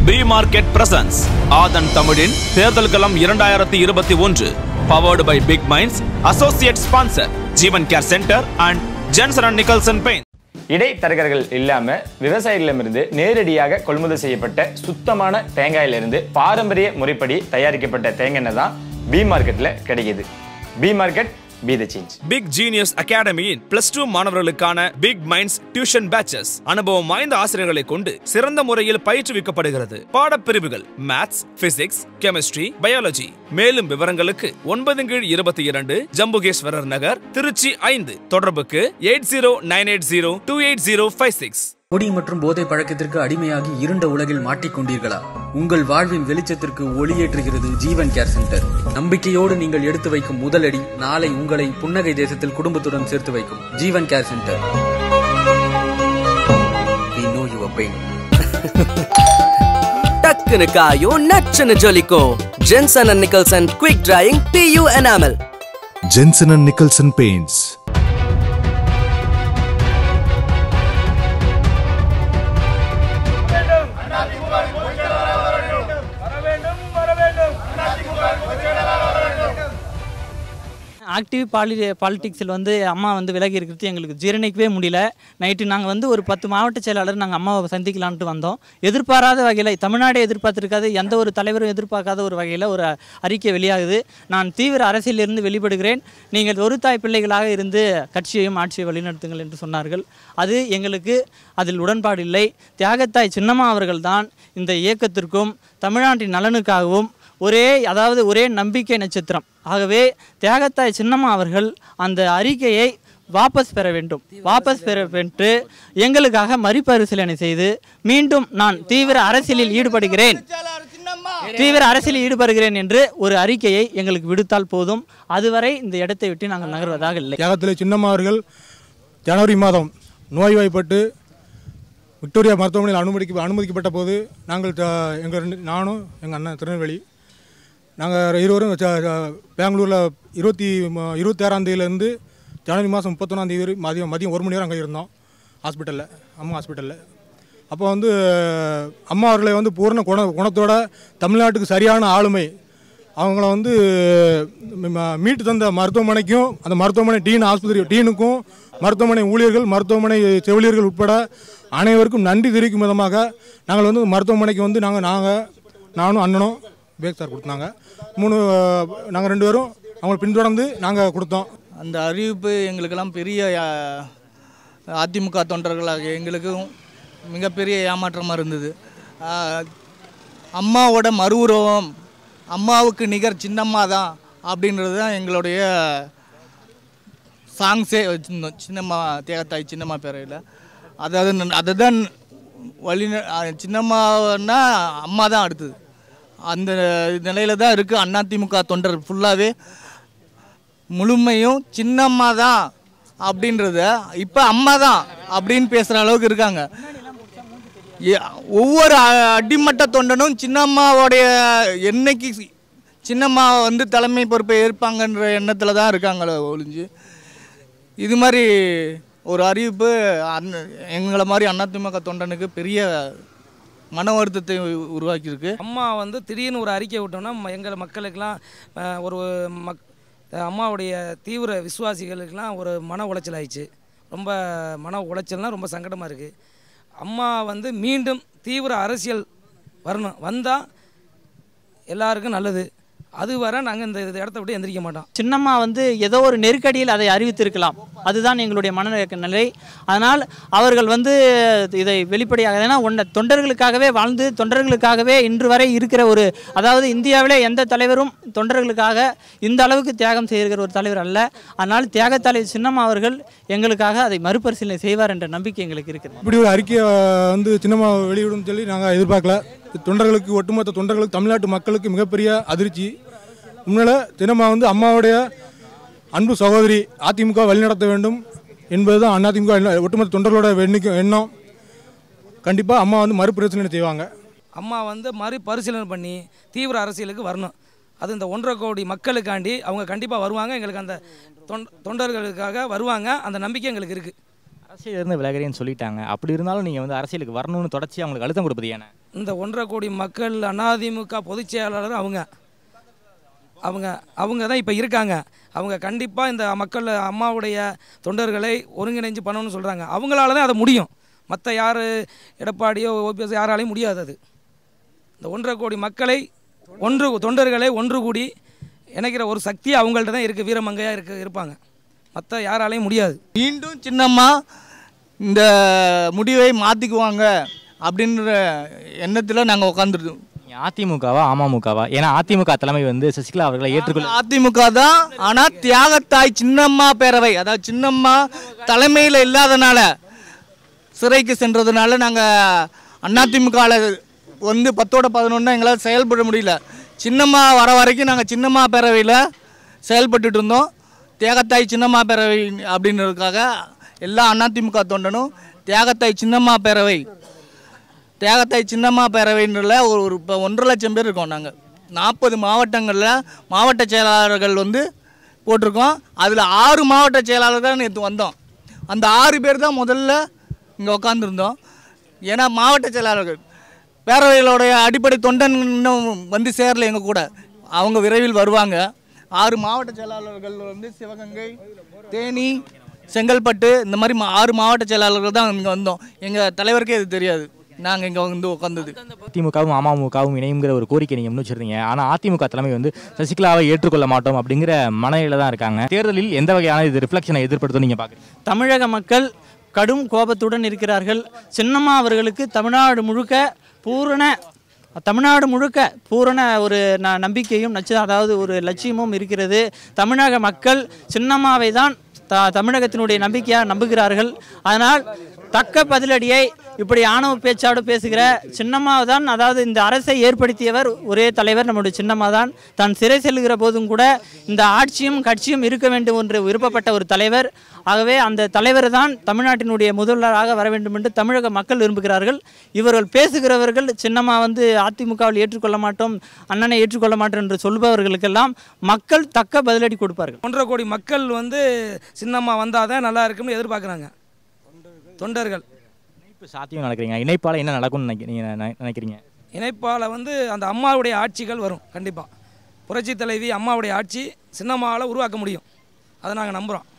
B market presence ஆதன் தமிழின் தேர்தல் களம் இரண்டாயிரத்தி இருபத்தி ஒன்று powered by big minds associate sponsor Jeevan care center and Jensen and Nicholson paint இடைத்தரகர்கள் இல்லாம விவசாயிகளிடமிருந்து நேரடியாக கொள்முதல் செய்யப்பட்ட சுத்தமான தேங்காயிலிருந்து பாரம்பரிய முறைப்படி தயாரிக்கப்பட்ட தேங்காய் எண்ணெய் தான் பி மார்க்கெட்ல கிடைக்குது B market be the change big genius அகாடமியின் பிளஸ் டூ மாணவர்களுக்கான பிக் மைண்ட்ஸ் டியூஷன் பேச்சஸ் அனுபவம் வாய்ந்த ஆசிரியர்களை கொண்டு சிறந்த முறையில் பயிற்றுவிக்கப்படுகிறது பாடப்பிரிவுகள் மேத்ஸ் பிசிக்ஸ் கெமிஸ்ட்ரி பயாலஜி மேலும் விவரங்களுக்கு ஒன்பது கீழ் இருபத்தி இரண்டு ஜம்புகேஸ்வரர் நகர் திருச்சி ஐந்து தொடர்புக்கு eight zero nine eight zero two eight zero five six குடி மற்றும் போதை பழக்கத்திற்கு அடிமையாகி இருண்ட உலகில் மாட்டிக்கொண்டீர்களா உங்கள் வாழ்வின் வெளிச்சத்திற்கு ஒளியேற்றுகிறது ஜீவன் கேர் சென்டர் நம்பிக்கையோடு நீங்கள் எடுத்து வைக்கும் முதலடி நாளை உங்களை புன்னகை தேசத்தில் குடும்பத்துடன் சேர்த்து வைக்கும் Jeevan care center We know your pain. டக்குனு காயும் நச்சுன்னு ஜொலிக்கும் Jensen and Nicholson quick drying PU enamel Jensen and Nicholson Paints. Active பாலி பாலிடிக்ஸில் வந்து அம்மா வந்து விலகி இருக்கிறது எங்களுக்கு ஜீரணிக்கவே முடியல நைட்டு நாங்கள் வந்து ஒரு பத்து மாவட்ட செயலாளர் நாங்கள் அம்மாவை சந்திக்கலான்ட்டு வந்தோம் எதிர்பாராத வகையில் தமிழ்நாடு எதிர்பார்த்திருக்காது எந்த ஒரு தலைவரும் எதிர்பார்க்காத ஒரு வகையில் ஒரு அறிக்கை வெளியாகுது நான் தீவிர அரசியலிருந்து வெளிப்படுகிறேன் நீங்கள் ஒரு தாய் பிள்ளைகளாக இருந்து கட்சியையும் ஆட்சியை வழிநடத்துங்கள் என்று சொன்னார்கள் அது எங்களுக்கு அதில் உடன்பாடு இல்லை தியாகத்தாய் சின்னம்மா அவர்கள்தான் இந்த இயக்கத்திற்கும் தமிழ்நாட்டின் நலனுக்காகவும் ஒரே அதாவது ஒரே நம்பிக்கை நட்சத்திரம் ஆகவே தியாகத்தாய் சின்னம்மா அவர்கள் அந்த அறிக்கையை வாபஸ் பெற வேண்டும் வாபஸ் பெற பெற்று எங்களுக்காக மறுபரிசீலனை செய்து மீண்டும் நான் தீவிர அரசியலில் ஈடுபடுகிறேன் தீவிர அரசியலில் ஈடுபடுகிறேன் என்று ஒரு அறிக்கையை எங்களுக்கு விடுத்தால் போதும் அதுவரை இந்த இடத்தை விட்டு நாங்கள் நகர்வதாக இல்லை தியாகத்தில் சின்னம்மா அவர்கள் ஜனவரி மாதம் நோய்வாய்ப்பட்டு விக்டோரியா மருத்துவமனையில் அனுமதிக்க அனுமதிக்கப்பட்ட போது நாங்கள் த- எங்கள் ரெண்டு நானும் எங்கள் அண்ணன் திருநெல்வேலி நாங்கள் இருவரும் ச- ச- பெங்களூரில் இருபத்தி ம- இருபத்தாறாம் தேதியிலேருந்து ஜனவரி மாதம் முப்பத்தொன்னாம் தேதி வரை மதியம் மதியம் ஒரு மணி நேரம் அங்கே இருந்தோம் ஹாஸ்பிட்டலில் அம்மா ஹாஸ்பிட்டலில் அப்போ வந்து அம்மா அவர்களை வந்து பூர்ண குண குணத்தோட தமிழ்நாட்டுக்கு சரியான ஆளுமை அவங்கள வந்து ம- மீட்டு தந்த மருத்துவமனைக்கும் அந்த மருத்துவமனை டீன் ஆஸ்பத்திரி டீனுக்கும் மருத்துவமனை ஊழியர்கள் மருத்துவமனை செவிலியர்கள் உட்பட அனைவருக்கும் நன்றி தெரிவிக்கும் விதமாக நாங்கள் வந்து மருத்துவமனைக்கு வந்து நாங்கள் நாங்கள் நானும் அண்ணனும் பேக் சார் கொடுத்தாங்க மூணு நாங்கள் ரெண்டு பேரும் அவங்களை பின்தொடர்ந்து நாங்கள் கொடுத்தோம் அந்த அறிவிப்பு எங்களுக்கெல்லாம் பெரிய ஆ, அதிமுக தொண்டர்களாக எங்களுக்கும் மிகப்பெரிய ஏமாற்றமாக இருந்தது ஆ, அம்மாவோட மறு உருவம் அம்மாவுக்கு நிகர் சின்னம்மா தான் அப்படின்றது தான் எங்களுடைய சாங்ஸே வச்சுருந்தோம் சின்னம்மா தேகத்தாய் சின்னம்மா பேரையில் அதாவது ந- அதுதான் வழி சின்னம்மான்னா அம்மா தான் அடுத்தது அந்த நிலையில தான் இருக்குது அதிமுக தொண்டர் ஃபுல்லாகவே முழுமையும் சின்னம்மா தான் அப்படின்றத இப்போ அம்மா தான் அப்படின்னு பேசுகிற அளவுக்கு இருக்காங்க ஏ- ஒவ்வொரு அ- அடிமட்ட தொண்டனும் சின்னம்மாவோடைய என்னைக்கு சி- சின்னம்மா வந்து தலைமை பொறுப்பை ஏற்பாங்கன்ற எண்ணத்தில் தான் இருக்காங்களே ஒழிஞ்சு இது மாதிரி ஒரு அறிவிப்பு அண்ண எங்களை மாதிரி அதிமுக தொண்டனுக்கு பெரிய மன வருத்தத்தை உ- உருவாக்கியிருக்கு அம்மா வந்து திடீர்னு ஒரு அறிக்கை விட்டோம்னா ம- எங்கள் மக்களுக்கெல்லாம் அஹ், ஒரு மக் அஹ், அம்மாவுடைய தீவிர விசுவாசிகளுக்கெல்லாம் ஒரு மன உளைச்சல் ஆயிடுச்சு ரொம்ப மன உளைச்சல்னால் ரொம்ப சங்கடமாக இருக்குது அம்மா வந்து மீண்டும் தீவிர அரசியல் வரணும் வந்தால் எல்லாருக்கும் நல்லது அது வர நாங்கள் இந்த இந்த இடத்த விட்டு எந்திரிக்க மாட்டோம் சின்னம்மா வந்து ஏதோ ஒரு நெருக்கடியில் அதை அறிவித்திருக்கலாம் அதுதான் எங்களுடைய மன நிலை அதனால் அவர்கள் வந்து இதை வெளிப்படையாக ஏன்னா ஒன்றை தொண்டர்களுக்காகவே வாழ்ந்து தொண்டர்களுக்காகவே இன்று வரை இருக்கிற ஒரு அதாவது இந்தியாவிலே எந்த தலைவரும் தொண்டர்களுக்காக இந்த அளவுக்கு தியாகம் செய்கிற ஒரு தலைவர் அல்ல அதனால் தியாகத்தலை சின்னம்மா அவர்கள் எங்களுக்காக அதை மறுபரிசீலனை செய்வார் என்ற நம்பிக்கை எங்களுக்கு இருக்குது இப்படி ஒரு அறிக்கையை வந்து சின்னம்மா வெளியிடும் சொல்லி நாங்கள் எதிர்பார்க்கல தொண்டர்களுக்கு ஒட்டுமொத்த தொண்டர்களுக்கு தமிழ்நாட்டு மக்களுக்கு மிகப்பெரிய அதிர்ச்சி உண்மையில் சின்னம்மா வந்து அம்மாவுடைய அன்பு சகோதரி அதிமுக வழிநடத்த வேண்டும் என்பது தான் அதிமுக ஒட்டுமொத்த தொண்டர்களோட எண்ணிக்கை எண்ணம் கண்டிப்பாக அம்மா வந்து மறுபரிசீலனை செய்வாங்க அம்மா வந்து மறுபரிசீலனை பண்ணி தீவிர அரசியலுக்கு வரணும் அது இந்த ஒன்றரை கோடி மக்களுக்காண்டி அவங்க கண்டிப்பாக வருவாங்க எங்களுக்கு அந்த தொண்ட தொண்டர்களுக்காக வருவாங்க அந்த நம்பிக்கை எங்களுக்கு இருக்குது அரசியலிருந்து விலகிறேன்னு சொல்லிட்டாங்க அப்படி இருந்தாலும் நீங்கள் வந்து அரசியலுக்கு வரணும்னு தொடர்ச்சி அவங்களுக்கு அழுத்தம் கொடுப்பது ஏன்னா இந்த ஒன்றரை கோடி மக்கள் அதிமுக பொதுச் செயலாளர் அவங்க அவங்க அவங்க தான் இப்போ இருக்காங்க அவங்க கண்டிப்பாக இந்த மக்கள் அம்மாவுடைய தொண்டர்களை ஒருங்கிணைஞ்சு பண்ணணும்னு சொல்கிறாங்க அவங்களால தான் அதை முடியும் மற்ற யார் எடப்பாடியோ ஓபிஎஸ் யாராலையும் முடியாது அது இந்த ஒன்றரை கோடி மக்களை ஒன்று தொண்டர்களை ஒன்று கூடி இணைக்கிற ஒரு சக்தி அவங்கள்ட்ட தான் இருக்குது வீரமங்கையாக இருக்க இருப்பாங்க மற்ற யாராலையும் முடியாது மீண்டும் சின்னம்மா இந்த முடிவை மாற்றிக்குவாங்க அப்படின்ற எண்ணத்தில் நாங்கள் உட்காந்துருக்கோம் நீங்க அதிமுகவா அமமுகவா ஏன்னா அதிமுக தலைமை வந்து சசிகலா அவர்களை ஏற்றுக்கொள்ள அதிமுக தான் ஆனால் தியாகத்தாய் சின்னம்மா பேரவை அதாவது சின்னம்மா தலைமையில் இல்லாதனால சிறைக்கு சென்றதுனால நாங்கள் அதிமுகவில் வந்து பத்தோட பதினொன்று எங்களால் செயல்பட முடியல சின்னம்மா வர வரைக்கும் நாங்கள் சின்னம்மா பேரவையில் செயல்பட்டுட்டு இருந்தோம் தியாகத்தாய் சின்னம்மா பேரவை அப்படின்றதுக்காக எல்லா அதிமுக தொண்டனும் தியாகத்தாய் சின்னம்மா பேரவை தியாகத்தாய் சின்னம்மா பேரவைன்றல ஒரு ஒரு இப்போ ஒன்றரை லட்சம் பேர் இருக்கோம் நாங்கள் நாற்பது மாவட்டங்களில் மாவட்ட செயலாளர்கள் வந்து போட்டிருக்கோம் அதில் ஆறு மாவட்ட செயலாளர் தான் நேற்று வந்தோம் அந்த ஆறு பேர் தான் முதல்ல இங்கே உட்காந்துருந்தோம் ஏன்னா மாவட்ட செயலாளர்கள் பேரவைகளோடைய அடிப்படை தொண்டன் இன்னும் வந்து சேரல எங்கள் கூட அவங்க விரைவில் வருவாங்க ஆறு மாவட்ட செயலாளர்கள் வந்து சிவகங்கை தேனி செங்கல்பட்டு இந்த மாதிரி மா- ஆறு மாவட்ட செயலாளர்கள் தான் இங்கே வந்தோம் எங்கள் தலைவருக்கே இது தெரியாது நாங்கள் இங்கே வந்து உட்காந்தது அதிமுகவும் அமமுகவும் இணையுங்கிற ஒரு கோரிக்கை நீங்க முன் வச்சிருந்தீங்க ஆனா அதிமுக தலைமை வந்து சசிகலாவை ஏற்றுக்கொள்ள மாட்டோம் அப்படிங்கிற மனநிலையில தான் இருக்காங்க தேர்தலில் எந்த வகையான இது ரிஃப்ளெக்ஷனை எதிர்படுத்தும் நீங்க பாக்குறீங்க தமிழக மக்கள் கடும் கோபத்துடன் இருக்கிறார்கள் சின்னம்மா அவர்களுக்கு தமிழ்நாடு முழுக்க பூரண தமிழ்நாடு முழுக்க பூரண ஒரு ந நம்பிக்கையும் நச்சு அதாவது ஒரு லட்சியமும் இருக்கிறது தமிழக மக்கள் சின்னம்மாவை தான் த தமிழகத்தினுடைய நம்பிக்கையாக நம்புகிறார்கள் அதனால் தக்க பதிலடியை இப்படி ஆணவ பேச்சாடு பேசுகிற சின்னம்மாவை தான் அதாவது இந்த அரசை ஏற்படுத்தியவர் ஒரே தலைவர் நம்முடைய சின்னம்மா தான் தான் சிறை செல்லுகிற போதும் கூட இந்த ஆட்சியும் கட்சியும் இருக்க வேண்டும் என்று விருப்பப்பட்ட ஒரு தலைவர் ஆகவே அந்த தலைவர் தான் தமிழ்நாட்டினுடைய முதல்வராக வர வேண்டும் என்று தமிழக மக்கள் விரும்புகிறார்கள் இவர்கள் பேசுகிறவர்கள் சின்னம்மா வந்து அதிமுகவில் ஏற்றுக்கொள்ள மாட்டோம் அண்ணனை ஏற்றுக்கொள்ள மாட்டோம் என்று சொல்பவர்களுக்கெல்லாம் மக்கள் தக்க பதிலடி கொடுப்பார்கள் ஒன்றரை கோடி மக்கள் வந்து சின்னம்மா வந்தால் தான் நல்லா இருக்கும்னு எதிர்பார்க்குறாங்க தொண்டர்கள் இணைப்பு சாத்தியம் நடக்கிறீங்க இணைப்பால என்ன நடக்கும்னு நினைக்க- நீங்க நினை- நினைக்கிறீங்க இணைப்பால் வந்து அந்த அம்மாவுடைய ஆட்சிகள் வரும் கண்டிப்பாக புரட்சி தலைவி அம்மாவுடைய ஆட்சி சின்னம்மாவால் உருவாக்க முடியும் அதை நாங்கள் நம்புகிறோம்